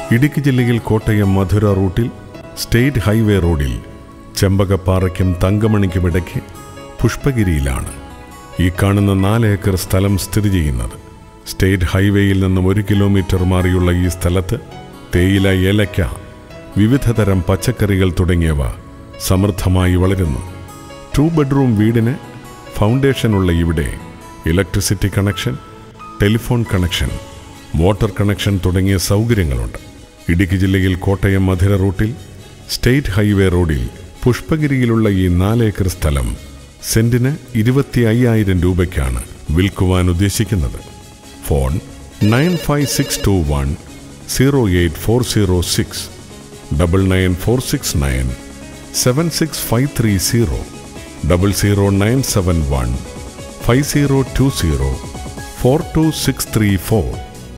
ഇടുക്കി ജില്ലയിൽ കോട്ടയം മധുര റൂട്ടിൽ state highway റോഡിൽ ചെമ്പകപ്പാറയ്ക്കും തങ്കമണിക്കുമിടയ്ക്ക് പുഷ്പഗിരിയിലാണ് ഈ കാണുന്ന നാല് ഏക്കർ സ്ഥലം സ്ഥിതി ചെയ്യുന്നത് സ്റ്റേറ്റ് ഹൈവേയിൽ നിന്നും ഒരു കിലോമീറ്റർ മാറിയുള്ള ഈ സ്ഥലത്ത് തേയില ഏലയ്ക്ക വിവിധതരം പച്ചക്കറികൾ തുടങ്ങിയവ സമൃദ്ധമായി വളരുന്നു ടു ബെഡ്റൂം വീടിന് ഫൗണ്ടേഷനുള്ള ഇവിടെ electricity connection telephone connection water connection തുടങ്ങിയ സൗകര്യങ്ങളുണ്ട് ഇടുക്കി ജില്ലയിൽ കോട്ടയം മധുര റൂട്ടിൽ സ്റ്റേറ്റ് ഹൈവേ റോഡിൽ പുഷ്പഗിരിയിലുള്ള ഈ നാലേക്കർ സ്ഥലം സെന്റിന് ഇരുപത്തി അയ്യായിരം രൂപയ്ക്കാണ് വിൽക്കുവാൻ ഉദ്ദേശിക്കുന്നത് phone nine five six two one zero eight four zero six double nine four six nine seven six five three zero double zero nine seven one five zero two zero four two six three four